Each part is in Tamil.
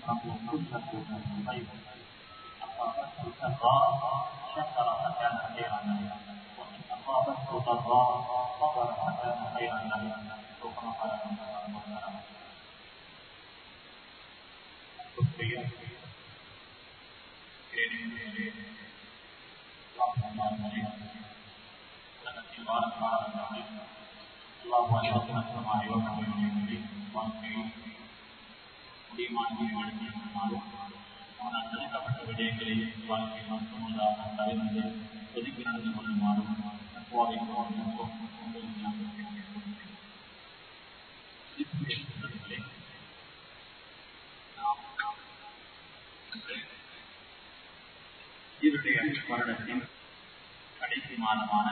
أصابته كله من خير أصابته سراء شكر فكان خيرا له وإن أصابته ضراء صبر فكان خيرا له أو كما قال عليه الصلاة والسلام தடுக்கப்பட்ட விடயங்களை வாழ்க்கையில் மட்டுமல்லாக தவிர்த்து ஒதுக்கி நடந்து கொள்ளுமாறும் தற்போதை இவருடைய வருடத்தின் கடைசி மாதமான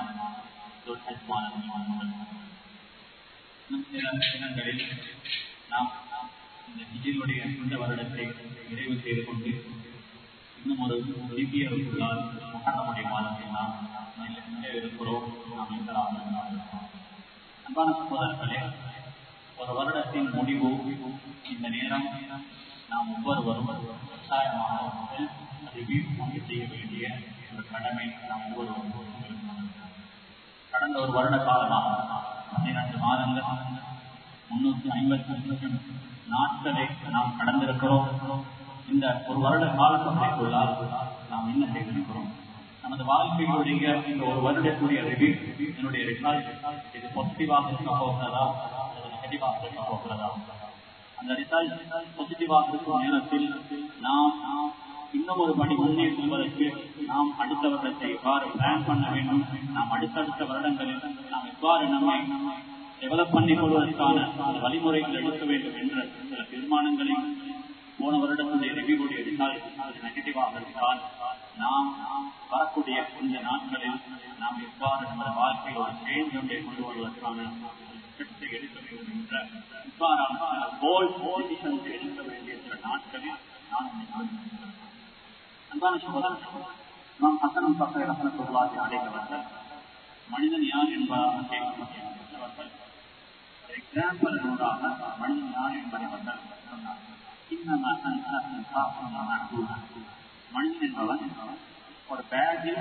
சில தினங்களில் நாம் இந்த விஜயனுடைய இந்த வருடத்தை நிறைவு செய்து கொண்டு இன்னும் ஒரு திவ்யருக்குள்ளால் மகரமுடைய மாதத்தில் நாம் இருக்கிறோம் நாம் எங்களால் அன்பான சகோதரர்களே ஒரு வருடத்தின் முடிவு இந்த நேரம் நாம் ஒவ்வொருவரும் கட்டாயமாக ரிவ்யூ கொண்டு செய்ய வேண்டிய ஒரு கடமை நாம் ஒவ்வொருவரும் கடந்த ஒரு வருட காலமாக பன்னிரண்டு மாதங்கள் முன்னூத்தி ஐம்பத்தி லட்சம் நாட்களை நாம் கடந்திருக்கிறோம் இந்த ஒரு வருட காலத்திற்குள்ளால் நாம் என்ன செய்திருக்கிறோம் நமது வாழ்க்கையுடைய இந்த ஒரு வருடத்துடைய ரிவ்யூ என்னுடைய ரிசல்ட் இது பாசிட்டிவாக இருக்க போகிறதா அல்லது நெகட்டிவாக இருக்க போகிறதா அந்த ரிசல்ட் பாசிட்டிவாக இருக்கும் நேரத்தில் நாம் இன்னும் ஒரு படி முன்னே செல்வதற்கு நாம் அடுத்த வருடத்தை எவ்வாறு பிளான் பண்ண வேண்டும் நாம் அடுத்தடுத்த வருடங்களில் நாம் எவ்வாறு நம்மை டெவலப் பண்ணிக் கொள்வதற்கான வழிமுறைகள் எடுக்க வேண்டும் என்ற சில தீர்மானங்களை போன வருடத்துடைய ரிவியூடைய எடுத்தால் அது நெகட்டிவாக இருந்தால் நாம் வரக்கூடிய இந்த நாட்களில் நாம் எவ்வாறு நமது வாழ்க்கையில் ஒரு சேஞ்ச் ஒன்றை கொண்டு வருவதற்கான திட்டத்தை எடுக்க வேண்டும் என்ற இவ்வாறான சில போல் போசிஷன்ஸ் எடுக்க வேண்டிய சில நாட்களில் நாம் அன்பான சகோதரர்கள் நாம் ஹசனம் பசை ரசனத்துள்ளாதி அடைந்தவர்கள் மனிதன் யார் என்பதாக கேட்கப்பட்டவர்கள் எக்ஸாம்பிள் நூறாக மனிதன் யார் என்பதை அவர்கள் சொன்னார்கள் மனிதன் என்பவன் ஒரு பேக்ல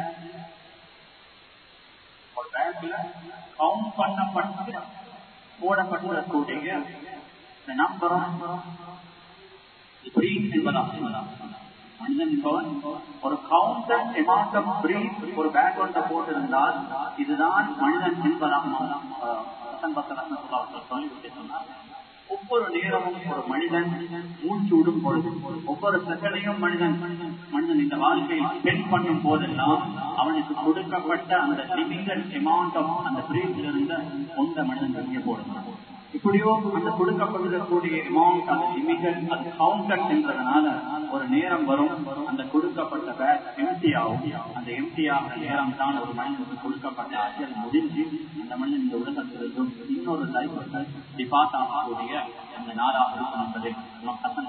ஒரு பேக்ல கவுண்ட் பண்ணப்பட்டு போடப்பட்டிருக்கக்கூடிய இந்த நம்பரும் இப்படி என்பதாக சொல்லலாம் மனிதன் என்பவன் ஒரு கவுண்டர் எமாண்ட் ஆஃப் பிரீத் ஒரு பேக் ஒன்றை போட்டிருந்தால் இதுதான் மனிதன் என்பதாக சொல்லிவிட்டு சொன்னார் ஒவ்வொரு நேரமும் ஒரு மனிதன் மூச்சு விடும் பொழுது ஒவ்வொரு செகண்டையும் மனிதன் மனிதன் இந்த வாழ்க்கையை ஸ்பெண்ட் பண்ணும் போதெல்லாம் அவனுக்கு கொடுக்கப்பட்ட அந்த லிமிட்டட் அமௌண்ட் ஆஃப் அந்த பிரீத்தில் இருந்த சொந்த மனிதன் வெளியே போடுகிறான் இப்படியோ அந்த கொடுக்கப்பட்டிருக்கக்கூடிய அமௌண்ட் அந்த லிமிட்டட் அது கவுண்டட் என்றதுனால ஒரு நேரம் வரும் அந்த கொடுக்கப்பட்ட பேக் எம்டி ஆகும் அந்த எம்டி ஆகிற நேரம் தான் ஒரு மனிதனுக்கு கொடுக்கப்பட்ட அச்சல் முடிஞ்சு அந்த மனிதன் இந்த உலகத்திலிருந்தும் இன்னொரு லைஃப் டிபார்ட் ஆகக்கூடிய அந்த நாளாக இருக்கும் என்பதை நாம் கசன்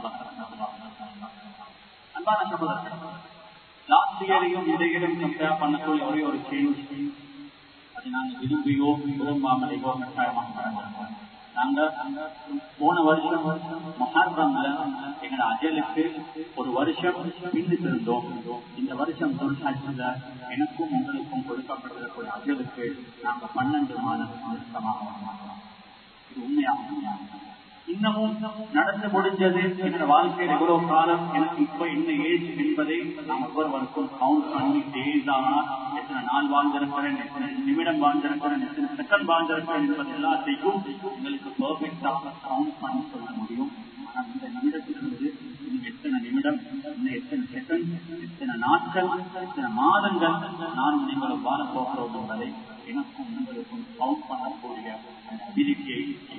அன்பான சகோதரர்கள் லாஸ்ட் இயரையும் இடையிலும் கம்பேர் பண்ணக்கூடிய ஒரே ஒரு சேஞ்ச் அதை நாங்கள் விரும்பியோ விரும்பாமலையோ கட்டாயமாக கடந்திருக்கோம் நாங்க போன வருஷம் மகாத்மால எங்களோட அஜலுக்கு ஒரு வருஷம் பின்னுக்கு இருந்தோம் இந்த வருஷம் தொழிற்சாட்சியில எனக்கும் உங்களுக்கும் கொடுக்கப்பட்டிருக்கிற அஜலுக்கு நாங்க பன்னெண்டு மாதம் நிறுத்தமாக இது உண்மையாக இன்னமும் நடந்து முடிஞ்சது என்னோட வாழ்க்கையில் எவ்வளவு காலம் எனக்கு இப்ப என்ன ஏஜ் என்பதை நாம் ஒவ்வொருவருக்கும் கவுண்ட் பண்ணி டேஸா எத்தனை நாள் வாழ்ந்திருக்கிறேன் எத்தனை நிமிடம் வாழ்ந்திருக்கிறேன் எத்தனை செகண்ட் வாழ்ந்திருக்கிறேன் என்பது எல்லாத்தையும் உங்களுக்கு பர்ஃபெக்டாக கவுண்ட் பண்ணி சொல்ல முடியும் ஆனால் இந்த நிமிடத்திலிருந்து இன்னும் எத்தனை நிமிடம் இன்னும் எத்தனை செகண்ட் எத்தனை நாட்கள் எத்தனை மாதங்கள் நான் நீங்களும் வாழப் போகிறோம் என்பதை எனக்கும் உங்களுக்கும் கவுண்ட் பண்ணக்கூடிய அபிலிட்டியை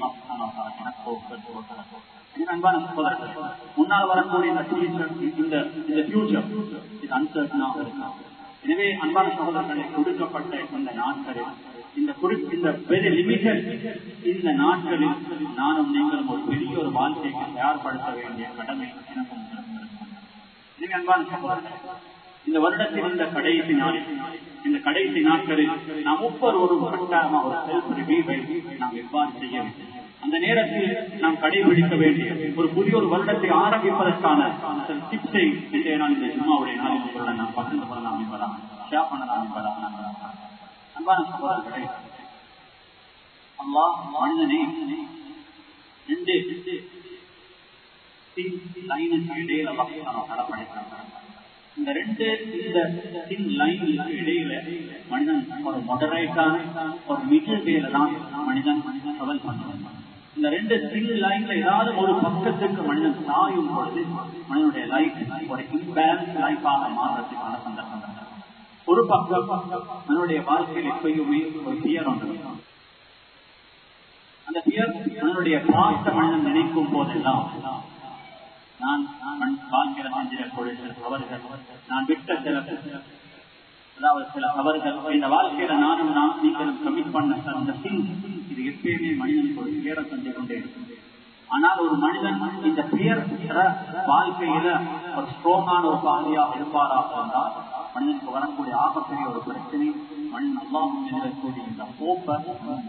அன்பான சகோதரர்கள் முன்னால் வரக்கூடிய இந்த ஃபியூச்சர் இந்த இந்த ஃபியூச்சர் இது அன்சர்டனாக இருக்கும் எனவே அன்பான சகோதரர்களை கொடுக்கப்பட்ட இந்த நாட்களில் இந்த இந்த பெரிய லிமிட்டட் இந்த நாட்களில் நானும் நீங்களும் ஒரு பெரிய ஒரு வாழ்க்கைக்கு தயார்படுத்த வேண்டிய கடமை எனக்கும் எனவே அன்பான சகோதரர்கள் இந்த வருடத்தில் இந்த கடைசி நாளில் இந்த கடைசி நாட்களில் நாம் ஒவ்வொரு ஒரு கட்டாயமா ஒரு செல்ஃப் ரிவியூவை நாம் எவ்வாறு செய்ய வேண்டும் அந்த நேரத்தில் நாம் கடைபிடிக்க வேண்டிய ஒரு புதிய ஒரு வருடத்தை ஆரம்பிப்பதற்கான டிப்ஸை இன்றைய நாள் இந்த ஜும்மாவுடைய நாளில் உங்களுடன் நாம் பகிர்ந்து கொள்ளலாம் என்பதான் ஷேர் பண்ணலாம் என்பதான் அன்பான சகோதரர்களே அல்லாஹ் மனிதனை ரெண்டு லைனுக்கு இடையில படைத்தாங்க இந்த ரெண்டு இந்த தின் லைனுக்கு இடையில மனிதன் ஒரு மொடரேட்டான ஒரு மிடில் வேல தான் மனிதன் மனிதன் கவல் பண்ணுவான் இந்த ரெண்டு தின் லைன்ல ஏதாவது ஒரு பக்கத்துக்கு மனிதன் சாயும் பொழுது மனிதனுடைய லைஃப் ஒரு இம்பேலன்ஸ் லைஃபாக மாறுறதுக்கான சந்தர்ப்பம் ஒரு பக்கம் மனிதனுடைய வாழ்க்கையில் எப்பயுமே ஒரு பியர் ஒன்று அந்த பியர் மனிதனுடைய பாச மனிதன் நினைக்கும் போதெல்லாம் நான் வாழ்க்கையில செஞ்சிடக்கூடிய சில தவறுகள் நான் விட்ட சில அதாவது சில தவறுகள் இந்த வாழ்க்கையில நானும் நான் நீங்களும் கமிட் பண்ண அந்த சிங் இது எப்பயுமே மனிதனுக்கு ஒரு பேரை தந்து கொண்டே இருக்கும் ஆனால் ஒரு மனிதன் இந்த பெயர் வாழ்க்கையில ஒரு ஸ்ட்ராங்கான ஒரு பாதியாக இருப்பாராக இருந்தால் மனிதனுக்கு வரக்கூடிய ஆகப்பெரிய ஒரு பிரச்சனை மனிதன் அல்லாமல் இருக்கக்கூடிய இந்த போப்பை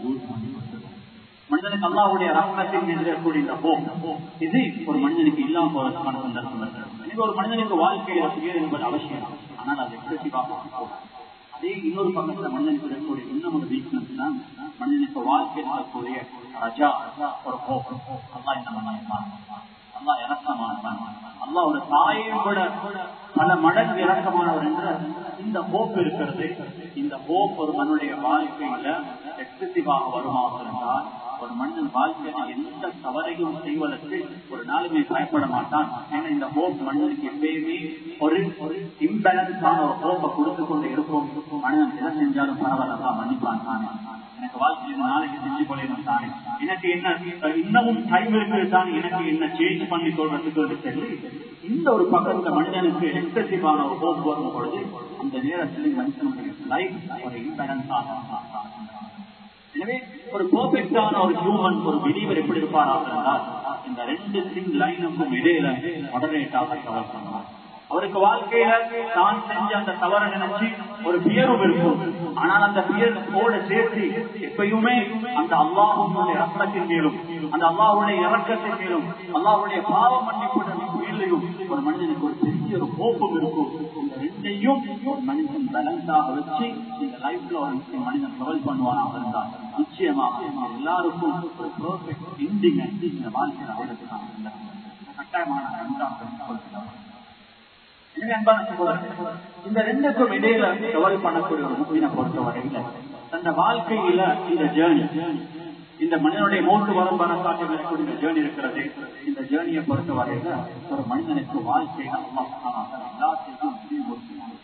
மனிதனுக்கு அல்லாவுடைய ரகத்தின் எதிர்க்கக்கூடிய இந்த போம் இது ஒரு மனிதனுக்கு இல்லாம போறதுக்கான சந்தர்ப்பம் எனவே ஒரு மனிதனுக்கு வாழ்க்கையில சுயர் என்பது அவசியம் ஆனால் அது எக்ஸசிவாக அதே இன்னொரு பக்கத்துல மனிதனுக்கு இருக்கக்கூடிய இன்னும் ஒரு வீக்னஸ் தான் மனிதனுக்கு வாழ்க்கையில் இருக்கக்கூடிய ரஜா ஒரு போக்கம் அல்லா இந்த மனிதன் அல்லா இறக்கமானவன் அல்லா ஒரு தாயை விட பல மடங்கு இறக்கமானவர் என்ற இந்த ஹோப் இருக்கிறது இந்த ஹோப் ஒரு மனுடைய வாழ்க்கையில எக்ஸசிவாக வருமாக இருந்தால் ஒரு மனிதன் வாழ்க்கையில எந்த தவறையும் செய்வதற்கு ஒரு நாளுமே பயப்பட மாட்டான் ஏன்னா இந்த ஹோப் மனிதனுக்கு எப்பயுமே ஒரு ஒரு இம்பேலன்ஸான ஒரு ஹோப்பை கொடுத்து கொண்டு இருக்கும் மனிதன் எதை செஞ்சாலும் பரவாயில்லதான் மன்னிப்பான் தானே எனக்கு வாழ்க்கையில் நாளைக்கு செஞ்சு கொள்ளணும் தானே எனக்கு என்ன இன்னமும் டைம் இருக்குது தான் எனக்கு என்ன சேஞ்ச் பண்ணி சொல்றதுக்கு சொல்லி இந்த ஒரு பக்கத்துல மனிதனுக்கு எக்ஸசிவான ஒரு ஹோப் வரும் பொழுது அந்த நேரத்தில் மனுஷனுடைய லைஃப் ஒரு இம்பேலன்ஸ் ஆகும் எனவே ஒரு பர்ஃபெக்டான ஒரு ஹியூமன் ஒரு பிலீவர் எப்படி இருப்பாராக இருந்தால் இந்த ரெண்டு சிங் லைனுக்கும் இடையில மொடரேட்டாக கவர் பண்ணுவார் அவருக்கு வாழ்க்கையில தான் செஞ்ச அந்த தவறை நினைச்சு ஒரு பியரும் இருக்கும் ஆனால் அந்த பியரோட சேர்த்து எப்பயுமே அந்த அல்லாஹுடைய இறக்கத்தின் மேலும் அந்த அல்லாஹுடைய இறக்கத்தின் மேலும் அல்லாஹுடைய பாவ மன்னிப்புடன் மேலையும் ஒரு மனிதனுக்கு ஒரு பெரிய ஒரு கோப்பம் இருக்கும் இந்த ரெண்டையும் ஒரு மனிதன் பேலன்ஸாக வச்சு இந்த லைஃப்ல ஒரு மனிதன் கவல் பண்ணுவானாக இருந்தால் நிச்சயமாக எல்லாருக்கும் ஒரு பெர்ஃபெக்ட் எண்டிங் இந்த வாழ்க்கையில் அவர்களுக்கு கட்டாயமான நன்றாக எனவே அன்பான சகோதரர்கள் இந்த ரெண்டுக்கும் இடையில கவலை பண்ணக்கூடிய ஒரு முக்கிய பொறுத்தவரையில தந்த வாழ்க்கையில இந்த ஜேர்னி இந்த மனிதனுடைய மூன்று வரம் வரக்காட்டம் இருக்கக்கூடிய இந்த ஜேர்னி இருக்கிறது இந்த ஜேர்னியை பொறுத்தவரையில ஒரு மனிதனுக்கு வாழ்க்கையில எல்லாத்தையும்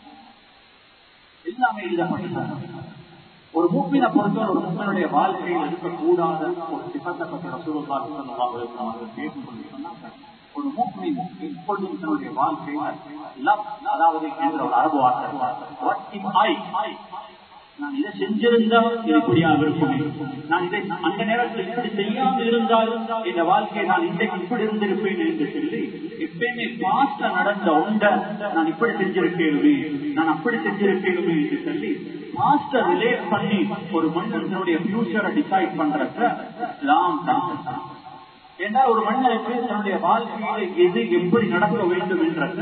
எல்லாமே எழுதப்பட்டிருக்கிறாங்க ஒரு மூப்பினை பொறுத்தவரை ஒரு மூப்பனுடைய வாழ்க்கையில் இருக்கக்கூடாத ஒரு சிபத்தை பற்றி ரசூலுல்லாஹி பேசும் சொல்லி சொன்னாங்க ஒரு மூப்பின் எப்பொழுதும் தன்னுடைய வாழ்க்கையில் அதாவது என்ற ஒரு அரபு வார்த்தை நான் இதை செஞ்சிருந்தா இது இப்படியாக இருக்குமே நான் இதை அந்த நேரத்தில் இப்படி செய்யாமல் இருந்தால் இந்த வாழ்க்கையை நான் இன்றைக்கு இப்படி இருந்திருப்பேன் என்று சொல்லி எப்பயுமே பாஸ்ட நடந்த உண்ட நான் இப்படி செஞ்சிருக்கேனுமே நான் அப்படி செஞ்சிருக்கேனுமே என்று சொல்லி பாஸ்ட ரிலேட் பண்ணி ஒரு மனிதனுடைய ஃபியூச்சரை டிசைட் பண்றப்ப இஸ்லாம் தான் ஏன்னா ஒரு மனிதனுக்கு தன்னுடைய வாழ்க்கையில எது எப்படி நடக்க வேண்டும் என்றத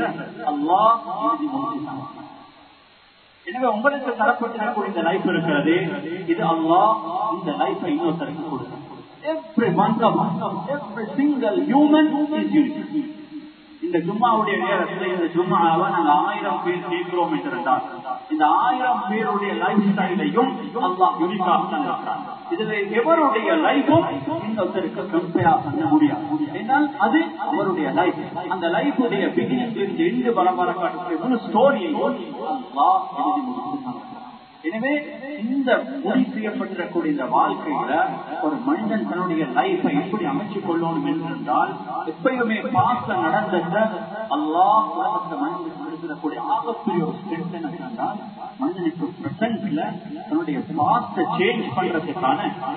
அல்லாஹ் எனவே உங்களுக்கு தரப்பட்டிருக்கக்கூடிய இந்த லைஃப் இருக்கிறது இது அல்லாஹ் இந்த லைஃபை இன்னொருத்தருக்கு கொடுக்கும் Every one of us, every single human is unique. இந்த ஜும்மாவுடைய நேரத்தில் இந்த ஜும்மாவை நாங்க ஆயிரம் பேர் கேட்கிறோம் என்றிருந்தால் இந்த ஆயிரம் பேருடைய லைஃப் ஸ்டைலையும் அல்லாஹ் யூனிக்காக தான் இருக்கிறாங்க இதுல எவருடைய லைஃபும் இன்னொருத்தருக்கு கம்பேர் பண்ண முடியாது என்றால் அது அவருடைய லைஃப் அந்த லைஃபுடைய பிகினிங் இருந்து எண்டு வர வர காட்டக்கூடிய ஸ்டோரியை அல்லாஹ் எழுதி முடிச்சிருக்காங்க எனவே இந்த முடிவு செய்யப்பட்டிருக்கக்கூடிய இந்த வாழ்க்கையில ஒரு மனிதன் தன்னுடைய லைஃபை எப்படி அமைச்சுக் கொள்ளணும் என்றால் எப்பயுமே பாச நடந்தத அல்லாஹ் மனிதனுக்கு இருக்கிறக்கூடிய ஆகக்கூடிய ஒரு ஸ்ட்ரென்த் என்ன என்றால் மனிதனுக்கு பிரசன்ட்ல தன்னுடைய பாஸ்ட சேஞ்ச் பண்றதுக்கான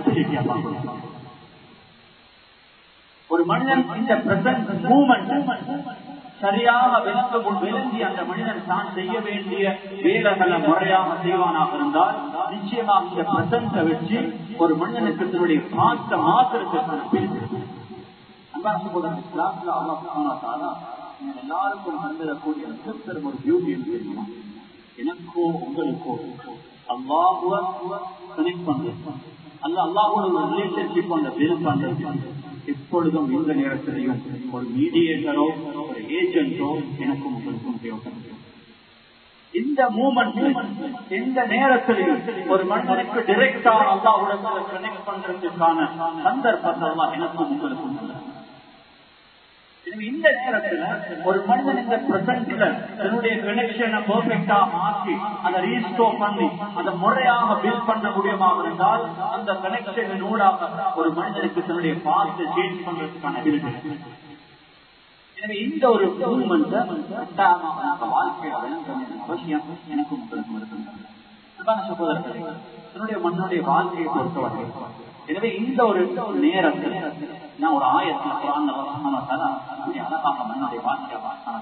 ஒரு மனிதன் இந்த பிரசன்ட் மூமெண்ட் சரியாக விளங்க விளங்கி அந்த மனிதன் தான் செய்ய வேண்டிய வேலைகளை முறையாக செய்வானாக இருந்தால் நிச்சயமாக இந்த பிரசன்ஸை வச்சு ஒரு மனிதனுக்கு தன்னுடைய பார்த்த மாத்திரத்திற்கான பிரிவு அன்பான சகோதரன் இஸ்லாத்துல அல்லாஹ் சுப்ஹானஹு வ தஆலா நீங்கள் எல்லாருக்கும் தந்திரக்கூடிய மிகப்பெரும் ஒரு பியூட்டி என்று தெரியுமா எனக்கோ உங்களுக்கோ அல்லாஹுவ கனெக்ட் பண்றது அல்ல அல்லாஹோட ஒரு ரிலேஷன்ஷிப் அந்த பில் பண்றது எப்பொழுதும் இந்த நேரத்திலையும் ஒரு மீடியேட்டரோ ஒரு ஏஜென்டோ எனக்கும் உங்களுக்கும் தேவைப்படுது இந்த மூமெண்ட் எந்த நேரத்திலையும் ஒரு மனிதனுக்கு டிரெக்டா அல்லாஹுடன் கனெக்ட் பண்றதுக்கான சந்தர்ப்பத்தை அல்லாஹ் எனக்கும் உங்களுக்கும் தந்தார். எனவே இந்த நேரத்துல ஒரு மனிதன் இந்த பிரசன்ட்ல தன்னுடைய கனெக்ஷனை பெர்ஃபெக்டா மாற்றி அதை ரீஸ்டோர் பண்ணி அதை முறையாக பில்ட் பண்ண முடியுமாக இருந்தால் அந்த கனெக்ஷன் ஊடாக ஒரு மனிதனுக்கு தன்னுடைய பார்த்து சேஞ்ச் பண்றதுக்கான ability. எனவே இந்த ஒரு மூமெண்ட் வாழ்க்கையில விளங்க வேண்டிய அவசியம் எனக்கும் உங்களுக்கும் இருக்கின்றது அன்பான சகோதரர்களே என்னுடைய மண்ணுடைய வாழ்க்கையை பொறுத்தவரை எனவே இந்த ஒரு நேரத்தில் நான் ஒரு ஆயத்தில் குரான் அழகாக மண்ணுடைய வாழ்க்கையை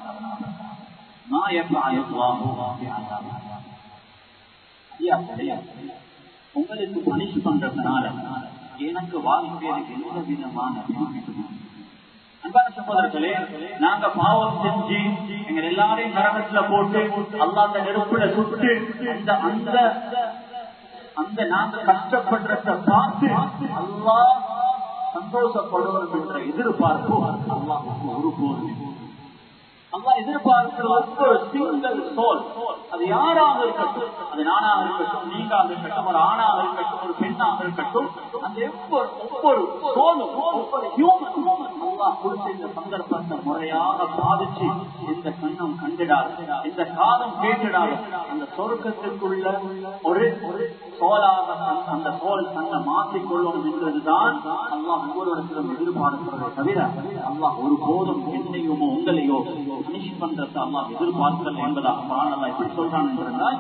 உங்களுக்கு பணிஷ் பண்றதுனால எனக்கு வாழ்க்கையில் எந்த விதமான அன்பான சகோதரர்களே நாங்க பாவம் செஞ்சு எங்க எல்லாரையும் நரகத்துல போட்டு அல்லாத நெருப்புல சுட்டு அந்த அந்த அந்த நாங்க கஷ்டப்படுறத பார்த்து அல்லா சந்தோஷப்படுவோம் என்ற எதிர்பார்ப்பு அல்லாஹுக்கு ஒரு போது அல்லா எதிர்பார்க்கிற ஒவ்வொரு சிங்கிள் சோல் அது யாராக இருக்கட்டும் அது நானாக இருக்கட்டும் நீங்காக இருக்கட்டும் ஒரு ஆணாக இருக்கட்டும் ஒரு பெண்ணாக இருக்கட்டும் அந்த ஒவ்வொரு ஒவ்வொரு சோலும் ஒவ்வொரு ஹியூமன் அல்லா கொடுத்த இந்த சந்தர்ப்பத்தை முறையாக பாதிச்சு இந்த கண்ணம் கண்டிடாது இந்த காலம் கேட்டிடாது அந்த சொர்க்கத்திற்குள்ள ஒரு ஒரு சோலாக அந்த சோல் தன்னை மாற்றிக்கொள்ளும் என்பதுதான் அல்லாஹ் ஒவ்வொருவருக்கும் எதிர்பார்க்கிறதை தவிர அல்லாஹ் ஒரு போதும் என்னையுமோ உங்களையோ பனிஷ் பண்றதை அல்லாஹ் எதிர்பார்க்கல என்பதாக பாடலாம் எப்படி சொல்றான் என்றால்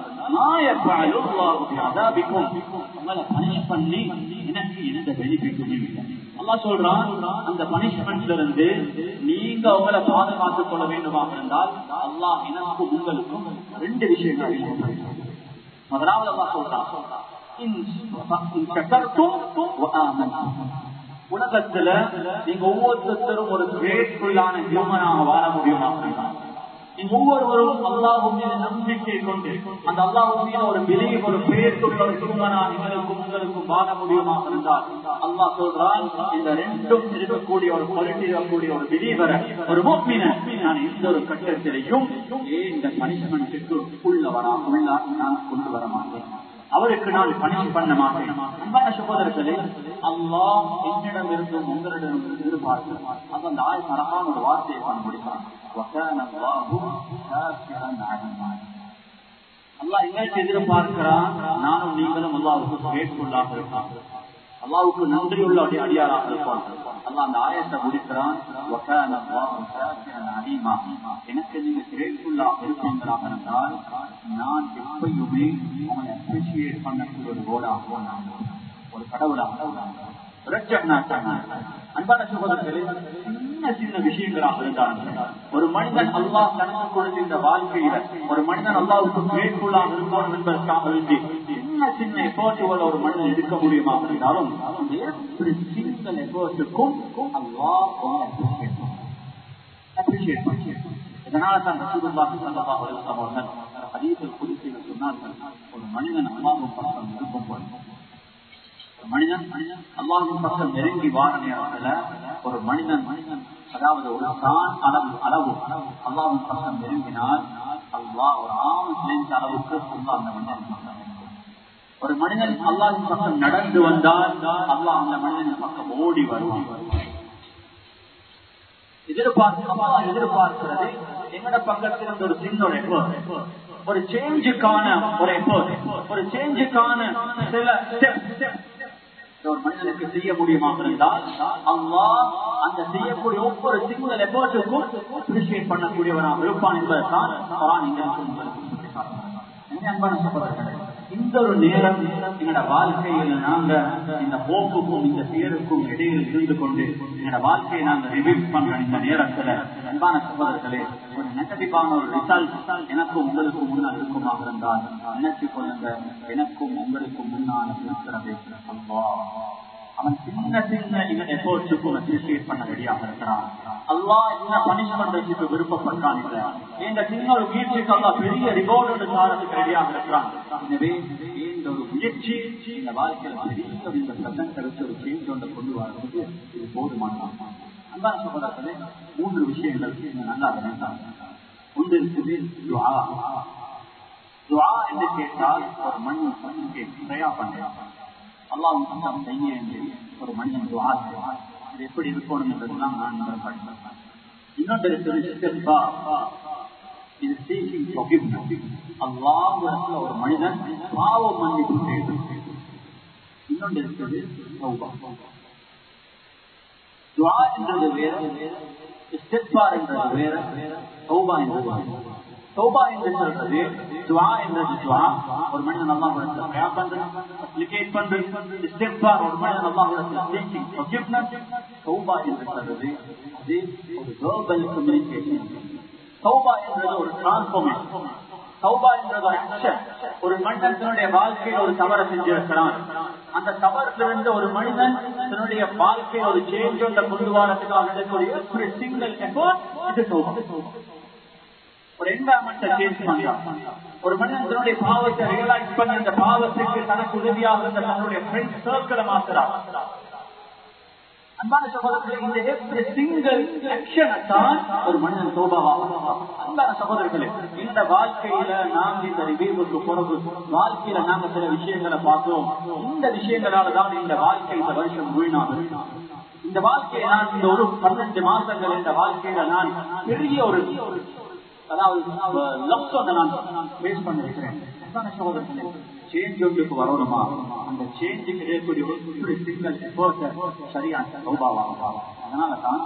உங்களை பனிஷ் பண்ணி எனக்கு எந்த பெனிஃபிட்டுமே இல்லை அல்லா சொல்றான் அந்த பனிஷ்மெண்ட்ல இருந்து நீங்க உங்களை பாதுகாத்துக் கொள்ள வேண்டுமாக இருந்தால் அல்லாஹ் எனக்கும் உங்களுக்கும் ரெண்டு விஷயங்கள் முதலாவது அல்லா சொல்றான் உலகத்துல நீங்க ஒவ்வொருத்தரும் ஒரு கிரேட்ஃபுல்லான ஹியூமனாக வாழ முடியுமா நீங்க ஒவ்வொருவரும் அல்லாஹும் மீது நம்பிக்கை கொண்டு அந்த அல்லாஹும் மீது ஒரு விலையை ஒரு பேருக்குள்ள ஒரு ஹியூமனா எங்களுக்கும் உங்களுக்கும் வாழ முடியுமா இருந்தால் அல்லாஹ் சொல்றான் இந்த ரெண்டும் இருக்கக்கூடிய ஒரு குவாலிட்டி இருக்கக்கூடிய ஒரு பிலீவரை ஒரு மூப்பின நான் எந்த ஒரு கட்டத்திலையும் ஏன் இந்த பனிஷ்மெண்ட்டுக்கு உள்ள வரா உள்ள நான் கொண்டு வர மாட்டேன் அவருக்கு நான் பணிஷ் பண்ண மாட்டேன் அன்பான சகோதரர்களே அல்லாஹ் என்னிடம் இருந்தும் உங்களிடம் இருந்து எதிர்பார்த்து அது அந்த ஆய் அழகான ஒரு வார்த்தையை பண்ண முடிப்பான் அல்லாஹ் எங்களுக்கு எதிர்பார்க்கிறான் நானும் நீங்களும் அல்லாவுக்கு கேட்குள்ளாக இருக்கான் அல்லாவுக்கு நன்றியுள்ள அடியாராக இருப்பான் அல்லாஹ் அந்த ஆயத்தை முடிக்கிறான் எனக்கு நீங்க கிரேட்ஃபுல்லாக இருப்பீங்களாக இருந்தால் நான் எப்பயுமே உங்களை அப்ரிசியேட் பண்ணக்கூடிய ஒரு கோடாக நான் ஒரு கடவுளாக அன்பான சகோதரர்களே சின்ன சின்ன விஷயங்களாக இருந்தாலும் ஒரு மனிதன் அல்லாஹ் தனக்கு கொடுத்த இந்த வாழ்க்கையில ஒரு மனிதன் அல்லாவுக்கு கிரேட்ஃபுல்லாக இருக்கணும் என்பதற்காக வேண்டி சின்ன சின்ன எஃபோர்ட்டுகள் ஒரு மனிதன் எடுக்க முடியுமா இருந்தாலும் எப்படி சிங்கிள் எஃபோர்ட்டுக்கும் அல்லாஹ் அப்ரிசியேட் பண்ணுறேன் இதனால தான் ரசூலுல்லாஹி ஸல்லல்லாஹு அலைஹி வஸல்லம் அவர்கள் ஹதீஸில் குறிப்பிட்டு சொன்னார்கள் ஒரு மனிதன் அல்லாஹ்வின் பக்கம் விருப்பம் போடும் ஒரு மனிதன் மனிதன் அல்லாஹ்வின் பக்கம் நெருங்கி வாழ நேரத்துல ஒரு மனிதன் மனிதன் அதாவது ஒரு தான் அளவு அளவு அல்லாஹ்வின் பக்கம் நெருங்கினால் அல்லாஹ் ஒரு ஆம செஞ்ச அளவுக்கு அல்லாஹ் அந்த மனிதன் பக்கம் ஒரு மனிதன் அல்லாஹின் பக்கம் நடந்து வந்தால் அல்லாஹ் அந்த மனிதனின் பக்கம் ஓடி வருவான் எதிர்பார்க்கிறோமா எதிர்பார்க்கிறது எங்கட பக்கத்தில் இருந்த ஒரு சின்ன ஒரு எஃபோர்ட் ஒரு சேஞ்சுக்கான ஒரு எஃபோர்ட் ஒரு சேஞ்சுக்கான சில ஒரு மனிதனுக்கு செய்ய முடியுமாக இருந்தால் அம்மா அந்த செய்யக்கூடிய ஒவ்வொரு சிங்கிள் எஃபோர்ட்டுக்கும் அப்ரிசியேட் பண்ணக்கூடியவனாக இருப்பான் என்பதற்கான் அன்பான சகோதரர்களே இந்த ஒரு நேரம் எங்களோட வாழ்க்கையில நாங்க இந்த போக்குக்கும் இந்த பேருக்கும் இடையில் இருந்து கொண்டு எங்களோட வாழ்க்கையை நாங்க ரிவியூ பண்ற இந்த நேரத்துல அன்பான சகோதரர்களே ஒரு நெகட்டிவான ஒரு ரிசல்ட் எனக்கும் உங்களுக்கும் முன்னால் இருக்குமாக இருந்தால் நினைச்சு கொள்ளுங்க எனக்கும் உங்களுக்கும் முன்னால் இருக்கிறது அல்லா அவன் சின்ன சின்ன இந்த எஃபோர்ட்ஸுக்கும் அப்ரிசியேட் பண்ண ரெடியாக இருக்கிறான் அல்லா என்ன பனிஷ் பண்றதுக்கு விருப்பப்பட்டான் இல்ல இந்த சின்ன ஒரு முயற்சிக்கு அல்லா பெரிய ரிவார்டு சாரத்துக்கு ரெடியாக இருக்கிறான் எனவே இந்த ஒரு முயற்சி இந்த வாழ்க்கையில பெரிய ஒரு இந்த பிரசன்ட வச்சு ஒரு சேஞ்ச் ஒன்றை கொண்டு வரதுக்கு இது போதுமானதான் அன்பான சகோதரர்களே மூன்று விஷயங்கள் நீங்க நல்லா வேண்டாம் ஒன்று இருக்குது துவா துவா என்று கேட்டால் ஒரு மண் தயா பண்றான் அல்லாஹ் செய்ய என்று ஒரு மனிதன் துவா செய்வான் இது எப்படி இருக்கணும் என்றதுதான் நான் படிப்பேன் இன்னொன்று இருக்கிறது இது சீக்கிங் forgiveness. அல்லாஹ்விடத்துல ஒரு மனிதன் பாவ மன்னிப்பு தேடும் இன்னொன்று இருக்கிறது தௌபா. துஆ என்றது வேற இஸ்திக்பார் என்றது வேற தௌபா என்றது வேற தௌபா என்று சொல்றது துவா என்றது துவா ஒரு மனிதன் அல்லாஹ்விடத்துல பிரயா பண்றது அப்ளிகேட் பண்றது இஸ்திக்பார் ஒரு மனிதன் அல்லாஹ்விடத்துல seeking forgiveness தௌபா என்று சொல்றது அது ஒரு verbal communication தௌபா என்றது ஒரு டிரான்ஸ்பர்மேஷன் சௌபா என்றது ஒரு action. ஒரு மனிதன் தன்னுடைய வாழ்க்கையில் ஒரு தவறை செஞ்சிருக்கிறான் அந்த தவறிலிருந்து ஒரு மனிதன் தன்னுடைய வாழ்க்கையில் ஒரு சேஞ்ச் ஒன்றை கொண்டு வரதுக்காக எடுக்கக்கூடிய ஒரு சிங்கிள் எஃபோர்ட் இது சௌபா ஒரு என்வரன்மெண்ட்டை சேஞ்ச் பண்றான் ஒரு மனிதன் தன்னுடைய பாவத்தை ரியலைஸ் பண்ணி அந்த பாவத்துக்கு தனக்கு உதவியாக இருந்த தன்னுடைய ஃப்ரெண்ட் சர்க்கிளை மாத்துறான் அன்பான சகோதரர்களே இந்த எவ்ரி சிங்கிள் ஆக்ஷனை தான் ஒரு மனிதன் சோபாவாக அன்பான சகோதரர்களே இந்த வாழ்க்கையில நாங்க இந்த ரிவியூவுக்கு பிறகு வாழ்க்கையில நாங்க சில விஷயங்களை பார்த்தோம் இந்த விஷயங்களால தான் இந்த வாழ்க்கை இந்த வருஷம் வீணாக இந்த வாழ்க்கையை நான் இந்த ஒரு பன்னெண்டு மாசங்கள் இந்த வாழ்க்கையில நான் பெரிய ஒரு அதாவது லக்ஷத்தை நான் பேஸ் பண்ணிருக்கிறேன் அன்பான சகோதரர்களே சேஞ்ச் ஒன்றுக்கு வரணுமா அந்த சேஞ்சுக்கு இருக்கக்கூடிய ஒரு சிங்கிள் எஃபோர்ட்டை சரியான சௌபாவாக அதனால தான்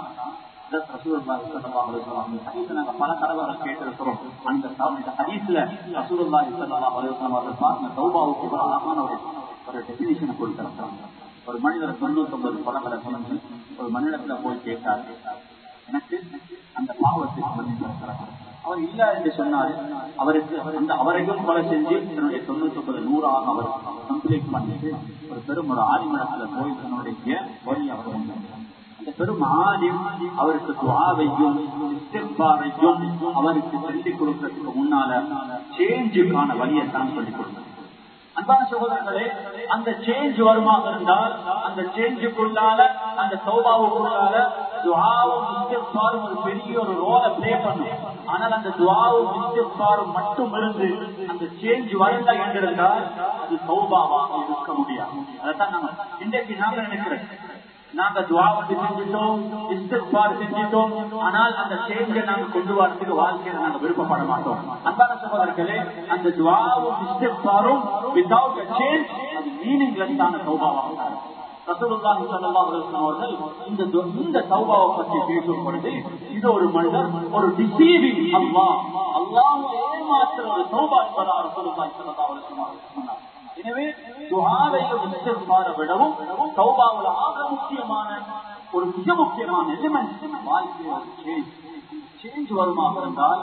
நாங்க பல தடவைகள் கேட்டிருக்கிறோம் அந்த இந்த ஹதீஸ்ல ரசூலுல்லா இஸ்லாம் அவர்கள் பார்த்த சௌபாவுக்கு ஒரு அழகான ஒரு ஒரு டெபினிஷனை கொடுத்திருக்கிறாங்க ஒரு மனிதர் தொண்ணூத்தி ஒன்பது படங்களை சொல்லி ஒரு மனிதத்துல போய் கேட்டார் எனக்கு அந்த பாவத்துக்கு மன்னித்திருக்கிறார் அவர் இல்ல என்று சொன்னாரு அவருக்கு அந்த அவரையும் கொலை செஞ்சு தன்னுடைய தொண்ணூத்தி ஒன்பது நூறாக அவர் கம்ப்ளீட் பண்ணிட்டு ஒரு பெரும் ஒரு ஆதிமடத்துல போய் தன்னுடைய வழி அவர் அந்த பெரும் ஆலிம் அவருக்கு துவாவையும் இஸ்திக்பாரையும் அவருக்கு சொல்லிக் கொடுக்கறதுக்கு முன்னால சேஞ்சுக்கான வழியை தான் சொல்லிக் கொடுத்தார் அன்பான சகோதரர்களே அந்த சேஞ்ச் வருமாக இருந்தால் அந்த சேஞ்சுக்குள்ளால அந்த சௌபாவுக்குள்ளால துவாவும் இஸ்திக்பாரும் ஒரு பெரிய ஒரு ரோலை பிளே பண்ணும் ஆனால் அந்த துவாவும் இஸ்திக்பாரும் மட்டும் இருந்து அந்த சேஞ்ச் வரல என்றிருந்தால் அது சௌபாவாக இருக்க முடியாது அதைத்தான் நாங்க இன்றைக்கு நாங்க நினைக்கிறேன் நாங்க துவாவத்து செஞ்சிட்டோம் இஸ்திக்பார் செஞ்சிட்டோம் ஆனால் அந்த சேஞ்சை நாங்க கொண்டு வரதுக்கு வாழ்க்கையில நாங்க விருப்பப்பட மாட்டோம் அன்பான சகோதரர்களே அந்த துவாவும் இஸ்திக்பாரும் வித்தவுட் சேஞ்ச் அது மீனிங்லெஸ் ஆன சௌபாவாக ரசூலுல்லாஹி ஸல்லல்லாஹு அலைஹி வஸல்லம் அவர்கள் இந்த இந்த தௌபாவை பற்றி பேசும் பொழுது இது ஒரு மனிதர் ஒரு டிசீவிங் அல்லாஹ் அல்லாஹ் ஏமாற்றுற ஒரு தௌபா என்பதாக ரசூலுல்லாஹி ஸல்லல்லாஹு அலைஹி வஸல்லம் சொன்னார் எனவே துஆவையும் இஸ்திக்பாரை விடவும் தௌபாவுல ஆக முக்கியமான ஒரு மிக முக்கியமான எலிமெண்ட் வாழ்க்கையில் சேஞ்ச் சேஞ்ச் வருமாக இருந்தால்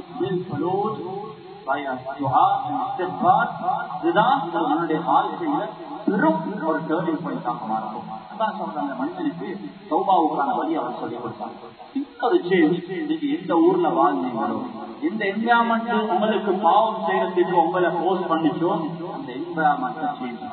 இதுதான் நம்மளுடைய வாழ்க்கையில பெரும் ஒரு டேர்னிங் பாயிண்டாக மாறும் அதான் சொல்றாங்க மனிதனுக்கு சௌபாவுக்கான வழி அவர் சொல்லிக் கொடுத்தாங்க ஒரு சேஞ்ச் நீங்க எந்த ஊர்ல வாழ்ந்தீங்களோ எந்த என்விரான்மெண்ட் உங்களுக்கு பாவம் செய்யறதுக்கு உங்களை போஸ்ட் பண்ணிச்சோ அந்த என்விரான்மெண்ட் சேஞ்ச்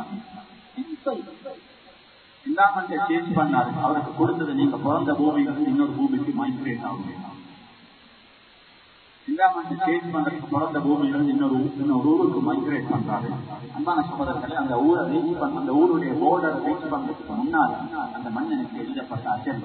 என்விரான்மெண்ட் சேஞ்ச் பண்ணாரு அவருக்கு கொடுத்தது நீங்க பிறந்த பூமிக்கு இன்னொரு பூமிக்கு மைக்ரேட் ஆகும் என்விரான்மெண்ட் சேஞ்ச் பண்றதுக்கு பிறந்த பூமியிலிருந்து இன்னொரு இன்னொரு ஊருக்கு மைக்ரேட் பண்றாரு அன்பான சகோதரர்களே அந்த ஊரை ரீச் பண்ண அந்த ஊருடைய போர்டரை ரீச் பண்றதுக்கு முன்னால அந்த மனிதனுக்கு எழுதப்பட்ட அஜல்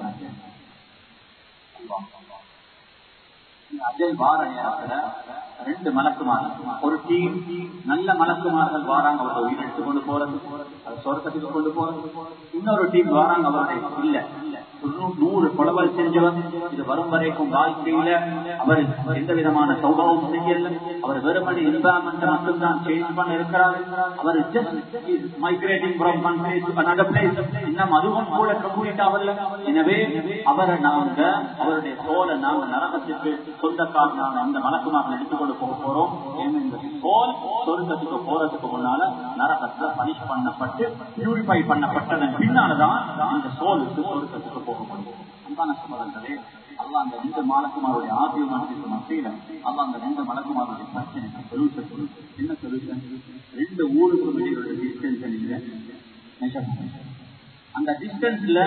அஜல் வார நேரத்துல ரெண்டு மலக்குமார்கள் ஒரு டீம் நல்ல மலக்குமார்கள் வாராங்க அவரோட உயிர் எடுத்து கொண்டு போறது அது சொர்க்கத்துக்கு கொண்டு போறது இன்னொரு டீம் வாராங்க அவருடைய இல்ல நூறு கொலவல் செஞ்சவர் இது வரும் வரைக்கும் வாழ்க்கையில அவர் எந்த விதமான சௌபாவம் செய்யல அவர் வெறுமனே என்வரான்மெண்ட் மட்டும்தான் சேஞ்ச் பண்ண இருக்கிறார் அவர் just migrating from one place to another place இன்னும் அதுவும் கூட கம்ப்ளீட் ஆகல எனவே அவரை நாங்க அவருடைய சோலை நாங்க நரகத்துக்கு சொந்தக்கார நாங்க அந்த மலக்குமாக எடுத்துக்கொண்டு போக போறோம் ஏன்னா இந்த சோல் சொர்க்கத்துக்கு போறதுக்கு முன்னால நரகத்துல பனிஷ் பண்ணப்பட்டு பியூரிஃபை பண்ணப்பட்டதன் பின்னால்தான் இந்த சோலுக்கு சொர்க்கத்துக்கு போக முடியும் அன்பான சம்பளங்களே அல்லா அந்த ரெண்டு மலக்குமாருடைய ஆசீர்வாதத்துக்கு மத்தியில அல்லா அந்த ரெண்டு மலக்குமாருடைய பிரச்சனை சொல்யூஷன் என்ன சொல்யூஷன் ரெண்டு ஊருக்கு வெளியுடைய டிஸ்டன்ஸ் நீங்க measure பண்ணுங்க. அந்த டிஸ்டன்ஸ்ல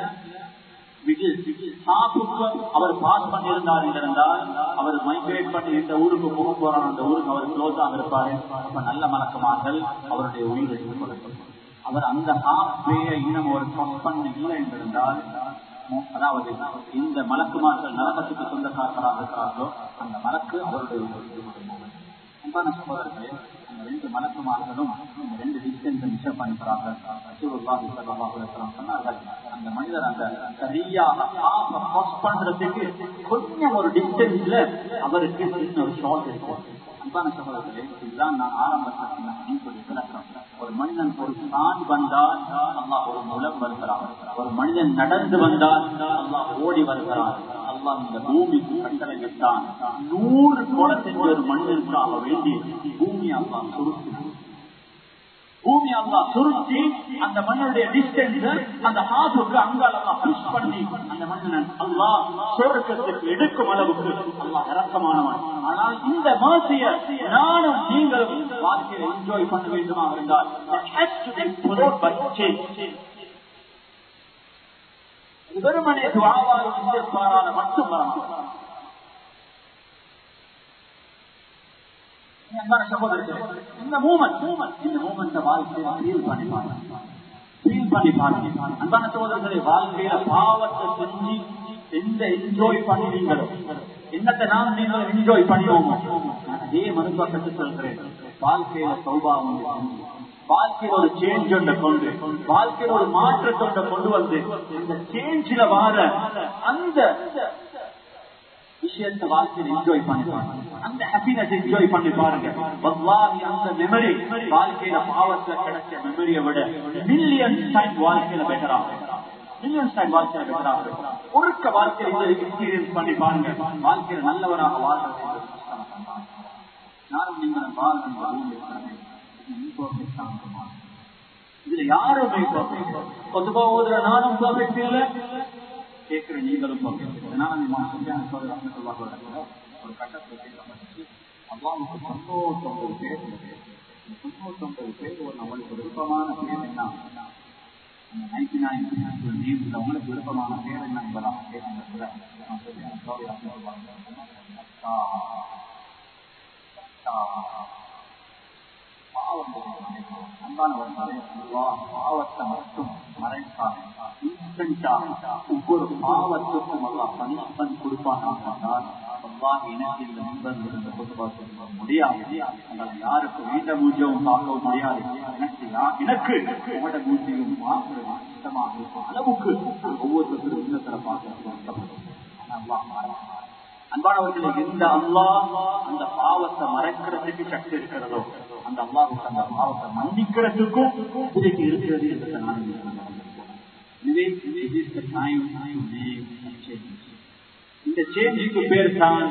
அவர் பாஸ் பண்ணியிருந்தார் என்றால் அவர் மைக்ரேட் பண்ணி இந்த ஊருக்கு போக போறார் அந்த ஊருக்கு அவர் க்ளோஸ் ஆக இருப்பாரு அப்ப நல்ல மலக்கமார்கள் அவருடைய உயிர் எடுத்துக் கொள்ளப்படும் அவர் அந்த ஹாஃப் வேய இன்னும் ஒரு க்ராஸ் பண்ண இல்லை என்றிருந்தால் அதாவது இந்த மலக்குமார்கள் நரகத்துக்கு சொந்தக்காரராக இருக்கிறார்களோ அந்த மலக்கு அவருடைய அன்பான சகோதரர்களே அந்த ரெண்டு மலக்குமார்களும் இந்த ரெண்டு டிஸ்டன்ஸ் மிஷர் பண்ணுறார்கள் சொன்னார்கள் அந்த மனிதர் அந்த சரியாக கிராஸ் பண்றதுக்கு கொஞ்சம் ஒரு டிஸ்டன்ஸ்ல அவருக்கு சின்ன ஒரு ஷார்ட் இருக்கும் அன்பான சகோதரர்களே இதுதான் நான் ஆரம்பத்தில் விளக்கம் ஒரு மனிதன் ஒரு தான் வந்தால் அல்லாஹ் ஒரு முலம் வருகிறான் ஒரு மனிதன் நடந்து வந்தால் அல்லாஹ் ஓடி வருகிறான் அல்லாஹ் இந்த பூமிக்கு கட்டளை விட்டான் நூறு கொலை செஞ்ச ஒரு மனிதனுக்காக வேண்டி பூமி அல்லாஹ் சுருக்கினான் பூமி அல்லா சுருட்டி அந்த மண்ணுடைய டிஸ்டன்ஸ் அந்த ஹாதுக்கு அங்கால புஷ் பண்ணி அந்த மன்னன் அல்லா சொர்க்கத்துக்கு எடுக்கும் அளவுக்கு அல்லா இறக்கமானவன் ஆனால் இந்த மாசிய நானும் நீங்களும் வாழ்க்கையை என்ஜாய் பண்ண வேண்டுமா இருந்தால் வெறுமனே துவாவாக மட்டும் வரணும் இந்த மூமெண்ட் இந்த மூமெண்ட் வாழ்க்கையில ஃபீல் பண்ணி பாருங்க ஃபீல் பண்ணி பாருங்க அன்பான சகோதரர்களை வாழ்க்கையில பாவத்தை செஞ்சு எந்த என்ஜாய் பண்ணினீங்களோ என்னத்தை நாம் நீங்கள் என்ஜாய் பண்ணுவோமோ அதே மறுபக்கத்தை சொல்கிறேன் வாழ்க்கையில சௌபாவம் வாழ்க்கையில் ஒரு சேஞ்ச் ஒன்றை கொண்டு வாழ்க்கையில் ஒரு மாற்றத்தை கொண்டு வந்து இந்த சேஞ்சில வார அந்த விஷயத்தை வாழ்க்கையில் என்ஜாய் பண்ணி பாருங்க அந்த ஹாப்பினஸ் என்ஜாய் பண்ணி பாருங்க வல்லாஹி அந்த மெமரி வாழ்க்கையில பாவத்துல கிடைச்ச மெமரியை விட மில்லியன் டைம் வாழ்க்கையில பெட்டரா மில்லியன் டைம் வாழ்க்கையில பெட்டரா ஒருக்க வாழ்க்கையில எக்ஸ்பீரியன்ஸ் பண்ணி பாருங்க வாழ்க்கையில நல்லவராக வாழ்றது நானும் நீங்கள் வாழ்றது இதுல யாருமே பொதுவா ஓதுற நானும் பர்ஃபெக்ட் இல்லை கேட்கிற நீங்களும் ஒரு கட்டத்தில் அல்லாவுக்கு தொண்ணூத்தொன்பது பேர் தொண்ணூத்தொன்பது பேர் ஒரு நம்மளுக்கு விருப்பமான பேர் என்ன நைன்டி நைன் நேம்ல உங்களுக்கு விருப்பமான பேர் என்ன என்பதாக கேட்கிற பாவத்தை மட்டும் மறைப்பாங்க ஒவ்வொரு பாவத்துக்கும் அல்லா பனிஷ்மெண்ட் கொடுப்பாங்க எனக்கு இந்த நண்பர்கள் பொதுவாக முடியாது உங்களை யாருக்கு வீட்ட மூஜ்யமும் பார்க்கவும் முடியாது எனக்கு எனக்கு உங்களோட மூஜ்யம் சுத்தமாக இருக்கும் அளவுக்கு ஒவ்வொருத்தரும் இன்னத்துல பார்க்கிறோம் அன்பானவர்கள் எந்த அல்லா அந்த பாவத்தை மறைக்கிறதுக்கு சக்தி இருக்கிறதோ அந்த அல்லாவுக்கு அந்த பாவத்தை மன்னிக்கிறதுக்கும் இதுக்கு இருக்கிறது என்று நான் இந்த சேஞ்சுக்கு பேர் தான்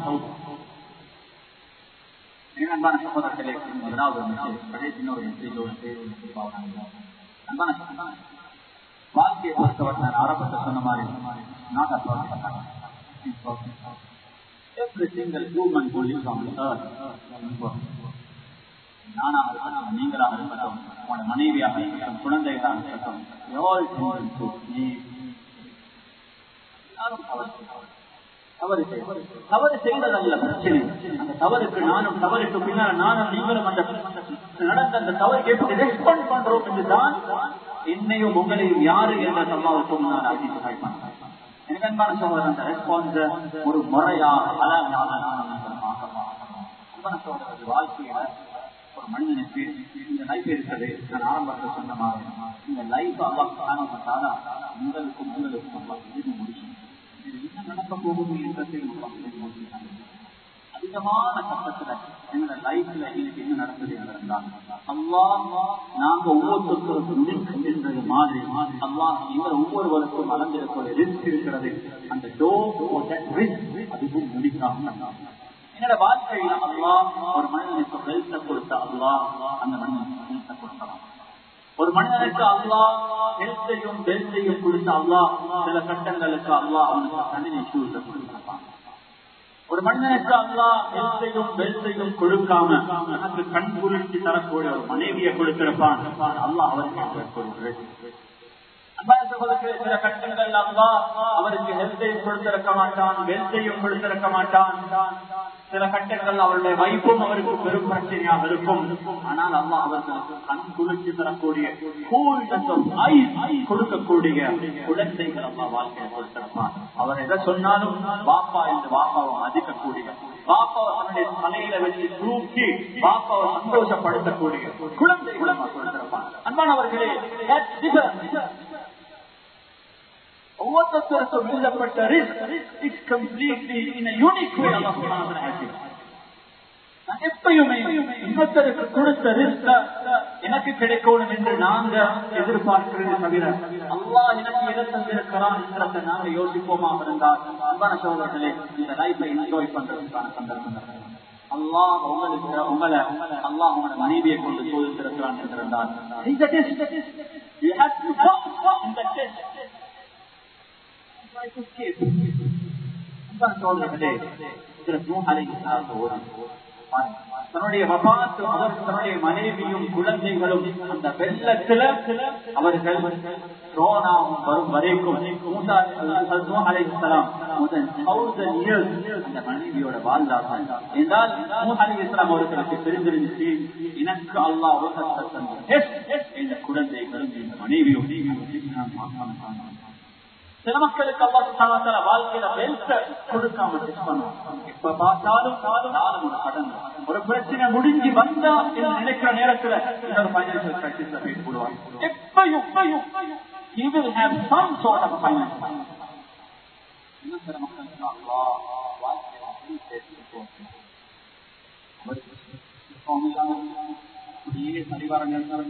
அன்பான சகோதரர்களே முதலாவது கடைசி இன்னொரு அன்பான வாழ்க்கையை பொறுத்தவரை நான் ஆரம்பத்தை சொன்ன மாதிரி not approach Every single human who lives on the earth நானாக இருக்கட்டும் நீங்களாக இருக்கட்டும் உங்களோட மனைவியாக இருக்கட்டும் குழந்தைகளாக இருக்கட்டும் தவறு தவறு செய்வதல்ல பிரச்சனை அந்த தவறுக்கு நானும் தவறுக்கு பின்னால் நானும் நீங்களும் அந்த நடந்த அந்த தவறுக்கு எப்படி ரெஸ்பாண்ட் பண்றோம் என்றுதான் என்னையும் உங்களையும் யாரு என்ற சம்பாவத்தும் நான் ஐடென்டிஃபை பண்றேன் எனக்கு அன்பான சகோதரன் அந்த ரெஸ்பான்ஸ் ஒரு முறையாக அழகாக நான் அன்பான சகோதரர் வாழ்க்கையில ஒரு மனிதனுக்கு இந்த லைஃப் இருக்குது நான் ஆரம்பத்தில் சொன்ன மாதிரி இந்த லைஃப் அல்லாஹ் காணப்பட்டாலா உங்களுக்கும் உங்களுக்கும் அல்லாஹ் எழுதி முடிச்சு இது என்ன நடக்க போகும் என்றதை அதிகமான கட்டத்துல எங்களோட லைஃப்ல இன்னைக்கு என்ன நடந்தது என்றால் அல்லாஹ் நாங்க ஒவ்வொருத்தருக்கும் ரிஸ்க் என்றது மாதிரி அல்லாஹ் எங்கள் ஒவ்வொருவருக்கும் அளந்திருக்கிற ரிஸ்க் இருக்கிறது அந்த டோர் ரிஸ்க் அதுவும் முடிக்காம என்னோட வாழ்க்கையில அல்லாஹ் ஒரு மனிதனுக்கு வெல்த்த கொடுத்த அல்லாஹ் அந்த மனிதனுக்கு வெல்த்த கொடுக்கலாம் ஒரு மனிதனுக்கு அல்லாஹ் ஹெல்த்தையும் பெல்த்தையும் கொடுத்த அல்லாஹ் சில கட்டங்களுக்கு அல்லாஹ் அவனுக்கு தனியை சூழ்ந்த கொடுத்திருப்பான் ஒரு மனிதனுக்கு அல்லா ஹெல்த்தையும் பெல்த்தையும் கொடுக்காம எனக்கு கண் குளிர்ச்சி தரக்கூடிய ஒரு மனைவியை கொடுத்திருப்பான் அல்லாஹ் அவருக்கு கொடுக்கிறேன் சில கட்டங்கள் அல்லா அவருக்கு ஹெல்த்தையும் கொடுத்திருக்க மாட்டான் வெல்த்தையும் கொடுத்திருக்க மாட்டான் சில கட்டங்கள் அவருடைய வைப்பும் அவருக்கு பெரும் பிரச்சனையாக இருக்கும் ஆனால் அல்லா அவர்களுக்கு கண் குளிர்ச்சி தரக்கூடிய கொடுக்கக்கூடிய குழந்தைகள் அல்லா வாழ்க்கையை கொடுத்திருப்பான் அவர் எதை சொன்னாலும் பாப்பா என்று பாப்பாவை மதிக்கக்கூடிய பாப்பா அவனுடைய தலையில வச்சு தூக்கி பாப்பாவை சந்தோஷப்படுத்தக்கூடிய குழந்தைகள் கொடுத்திருப்பான் அன்பானவர்களே ஒவ்வொருத்தருக்கும் எழுதப்பட்ட ரிஸ்க் is completely in unique way எப்பயுமே இன்னொருத்தருக்கு கொடுத்த ரிஸ்க எனக்கு கிடைக்கணும் என்று நாங்க எதிர்பார்க்கிறது தவிர அல்லா எனக்கு எதை தந்திருக்கிறான் என்றதை நாங்க யோசிப்போமா இருந்தால் அன்பான சோதர்களே இந்த லைஃபை என்ஜாய் பண்றதுக்கான சந்தர்ப்பம் அல்லாஹ் உங்களுக்கு உங்களை அல்லாஹ் உங்களோட மனைவியை கொண்டு சோதித்திருக்கிறான் என்றிருந்தால் You have to go in the test. தன்னுடைய வபாத்து தன்னுடைய மனைவியும் குழந்தைகளும் அந்த வெள்ளத்துல அவர்கள் ரோனாவும் வரும் வரைக்கும் அந்த மனைவியோட வாழ்ந்தார்கள் என்றால் இஸ்லாம் அவர்களுக்கு தெரிந்திருந்துச்சு எனக்கு அல்லா இந்த குழந்தைகளும் இந்த மனைவியும் சில மக்களுக்கு அல்லாஹ் வாழ்க்கையில வெல்த்த கொடுக்காம எப்ப பார்த்தாலும் நாளும் ஒரு கடன் ஒரு பிரச்சனை முடிஞ்சு வந்தா என்று நினைக்கிற நேரத்துல இன்னொரு பைனான்சியல் கிரைசிஸ்ல போய் போடுவாங்க எப்பயும் he will have some sort of financial இன்னும் சில மக்களுக்கு அல்லாஹ் வாழ்க்கையில அப்படியே சரிவார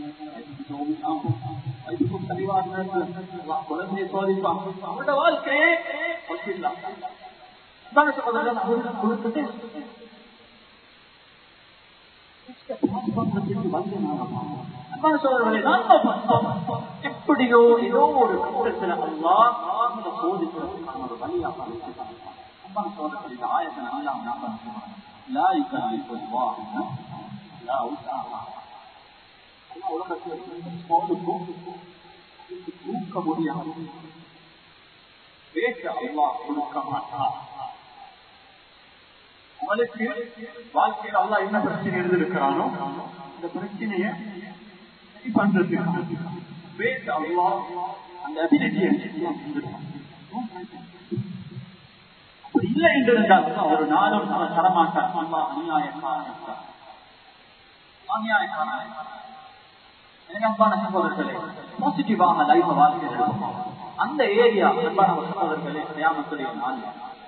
அதுக்கும் சரிவார குழந்தைய சோதிப்பான் அவரோட வாழ்க்கையே கொடுத்துட்டு எப்படியோ ஏதோ ஒரு கூட்டத்தில் அல்லா சோதிக்கிறதுக்கான ஒரு வழியாக அம்மா சோதத்தில் இந்த ஆயத்தை நல்லா ஞாபகம் லா யுக்கல்லிஃபு அல்லாஹ் லா உஸ்ஆஹா தூக்க முடியாது பேச அல்லா கொடுக்க மாட்டான் அவளுக்கு வாழ்க்கையில் அல்லா என்ன பிரச்சனை எழுதிருக்கிறானோ இந்த பிரச்சனைய சரி பண்றதுக்கு பேச அல்லா அந்த அபிலிட்டியை அப்படி இல்லை என்று இருந்தால் ஒரு நாளும் அவன் தரமாட்டான் அல்லா அநியாயக்காரன் அநியாயக்காரன் அன்பான சகோதரர்களே பாசிட்டிவாக லைஃப் வாழ்க்கை அந்த ஏரியா அன்பான சகோதரர்களே கயாமத்துடைய நாள்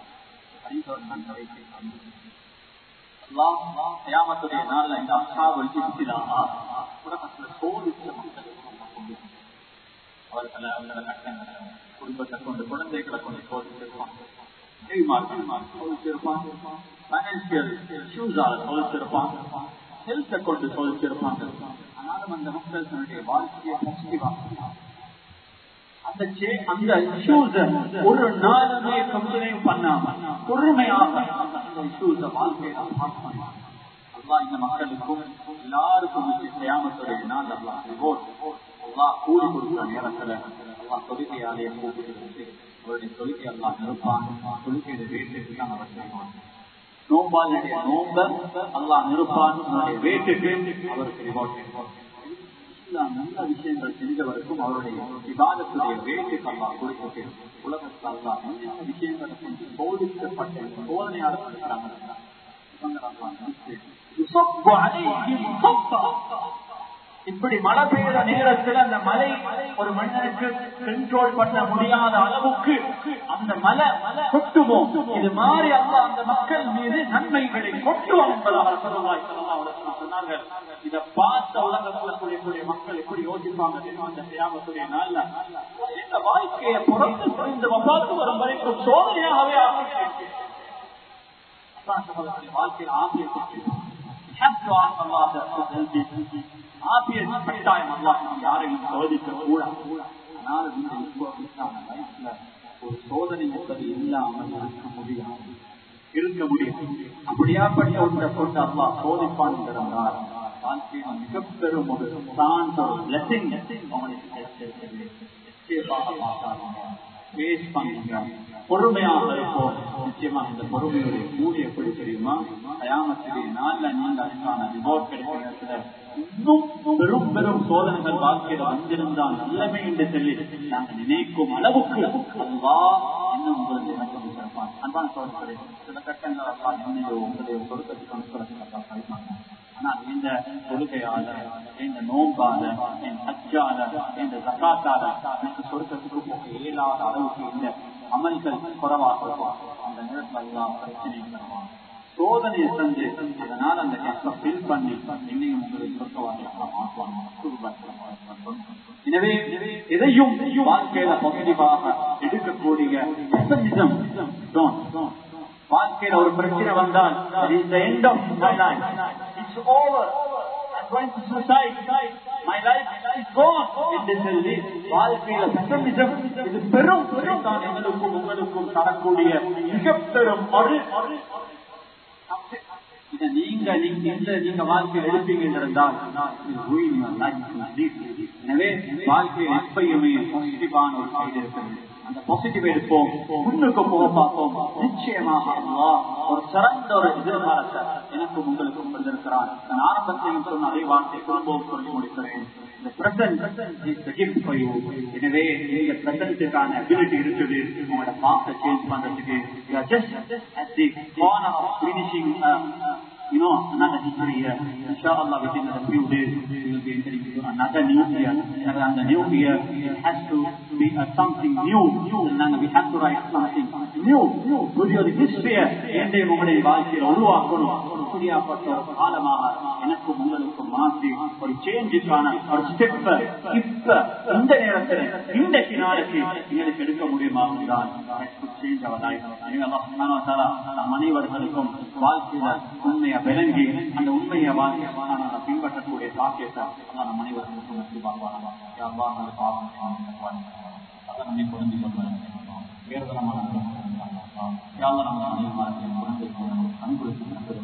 கயாமத்துடைய நாள்ல இந்த அஷாவல் ஜிப்திலாமா உலகத்துல சோதிச்ச மக்கள் அவர்களை அவர்கள கட்டங்களை குடும்பத்தை கொண்டு குழந்தைகளை கொண்டு சோதிச்சிருப்பாங்க சோதிச்சிருப்பான் பைனான்சியல் இஷ்யூஸால சோதிச்சிருப்பாங்க ஹெல்த்தை கொண்டு சோதிச்சிருப்பாங்க ஆனாலும் அந்த மக்கள் தன்னுடைய வாழ்க்கையை பாசிட்டிவாக அந்த அந்த இஷ்யூஸ ஒரு நாளுமே கம்பெனியும் பண்ணாம பொறுமையாக அந்த இஷ்யூஸ வாழ்க்கையை பார்ப்பாங்க அல்லா இந்த மக்களுக்கும் எல்லாருக்கும் செய்யாமத்துடைய நாள் அல்லா அல்லா கூலி கொடுக்கிற நேரத்துல அல்லா தொழுகையாலேயே கூப்பிட்டு அவருடைய தொழுகை அல்லா நிறுப்பான் தொழுகையை வீட்டுக்கு அவர் செய்வான் நோம்பாளுடைய நோம்ப அல்லா நிறுப்பான் வீட்டுக்கு அவருக்கு ரிவார்ட் நல்ல விஷயங்கள் செஞ்சவருக்கும் அவருடைய விவாதத்துடைய வேட்டுக்கு அல்லா கொடுத்து உலகத்தில் அல்லா என்னென்ன விஷயங்களை கொண்டு சோதிக்கப்பட்ட சோதனையாளர் இருக்கிறாங்க யுசப்பு அலைஹிம் சப்பா. இப்படி மழை பெய்யுற நேரத்தில் அந்த மழை ஒரு மனிதனுக்கு கண்ட்ரோல் பண்ண முடியாத அளவுக்கு அந்த மலை கொட்டுமோ இது மாதிரி அல்ல அந்த மக்கள் மீது நன்மைகளை கொட்டுவோம் என்பதாக சொல்லுவாய் சொன்னார்கள் இதை பார்த்த உலகத்தில் கூடிய மக்கள் எப்படி யோசிப்பாங்க தெரியுமா இந்த தியாகத்துடைய நாள்ல இந்த வாழ்க்கையை புறத்து புரிந்து பார்த்து வரும் வரைக்கும் சோதனையாகவே ஆகிட்டேன் வாழ்க்கையில் ஆசிரியர் ஆபியர் கட்டாயம் அல்லாஹ் யாரையும் சோதிக்க கூடாது அதனால இந்த விசுவாசத்தான வயசுல ஒரு சோதனை என்பது இல்லாமல் இருக்க முடியாது இருக்க முடியும் அப்படியாப்பட்ட ஒன்றை கொண்டு அல்லா சோதிப்பான் என்றால் வாழ்க்கையில் மிக பெரும் ஒரு தான் ஒரு blessing அவனுக்கு கிடைச்சிருக்கிறது நிச்சயமாக பார்த்தாங்க பேஸ் பண்ணுங்க பொறுமையாக இருப்போம் நிச்சயமா இந்த பொறுமையுடைய கூலி எப்படி தெரியுமா கயாமத்துடைய நாள்ல நீங்க அதுக்கான ரிமோட் கிடைக்கிற நேரத்துல இன்னும் பெரும் பெரும் சோதனைகள் வாழ்க்கையில வந்திருந்தால் நல்லமே என்று சொல்லி நாங்கள் நினைக்கும் அளவுக்கு அல்லா இன்னும் உங்களுக்கு எனக்கு சிறப்பான் அன்பான சோதனை சில கட்டங்கள் அல்லா என்னையோ உங்களையோ சொருக்கத்துக்கு அனுப்புறதுக்கு படிப்பாங்க ஆனால் இந்த கொள்கையால இந்த நோம்பால என் ஹஜ்ஜால இந்த ஜக்காத்தால எனக்கு சொருக்கத்துக்கு போக இயலாத அளவுக்கு இந்த அமல்கள் குறைவாக இருக்கும் அந்த நேரத்தில் எல்லாம் பிரச்சனை தருவாங்க சோதனையை தந்து அதனால் அந்த கஷ்டம் ஃபில் பண்ணி என்னையும் உங்களுக்கு சொர்க்கவாதியாக எனவே எதையும் வாழ்க்கையில பாசிட்டிவாக எடுக்கக்கூடிய pessimism, don't, don't. வாழ்க்கையில ஒரு பிரச்சனை வந்தால் it is the end of my life. It's over. I'm going to suicide. My life is gone. என்று சொல்லி வாழ்க்கையில pessimism இது பெரும் தான் எங்களுக்கும் உங்களுக்கும் தரக்கூடிய மிக பெரும் ஒரு இதை நீங்க நீங்க இந்த நீங்க வாழ்க்கையில் எடுப்பீங்க என்றால் எனவே வாழ்க்கையில் எப்பயுமே பாசிட்டிவான ஒரு சைடு இருக்கிறது அந்த பாசிட்டிவ் எடுப்போம் முன்னுக்கு போக பார்ப்போம் நிச்சயமாக அல்லா ஒரு சிறந்த ஒரு எதிர்காலத்தை எனக்கும் உங்களுக்கும் வந்திருக்கிறான் நான் ஆரம்பத்தையும் சொன்ன அதே வார்த்தை திரும்பவும் சொல்லி முடிக்கிறேன் இந்த present is the gift for you எனவே நீங்க பிரசன்ட்டுக்கான அபிலிட்டி இருக்குது உங்களோட பாஸ்ட சேஞ்ச் பண்றதுக்கு you are just at the corner of finishing uh, you know, another history year. Inshallah, within a few days, we will be entering into another new year. And the new year, it has to be uh, something new. And we have to write something new. புதிய ஒரு ஹிஸ்டரிய என்னுடைய உங்களுடைய வாழ்க்கையில் உருவாக்கணும் ஒரு புதியப்பட்ட ஒரு காலமாக எனக்கும் உங்களுக்கும் மாற்றி ஒரு சேஞ்சுக்கான ஒரு ஸ்டெப் இப்ப இந்த நேரத்தில் இன்றைக்கு நாளைக்கு எங்களுக்கு எடுக்க முடியுமா தான் சேஞ்ச் நம் அனைவர்களுக்கும் வாழ்க்கையில உண்மையை விளங்கி அந்த உண்மையை வாழ்க்கை பின்பற்றக்கூடிய சாக்கியத்தை நம் அனைவர்களுக்கும் நன்றி அதனை புரிந்து கொள்வது வேறுதரமான அன்பு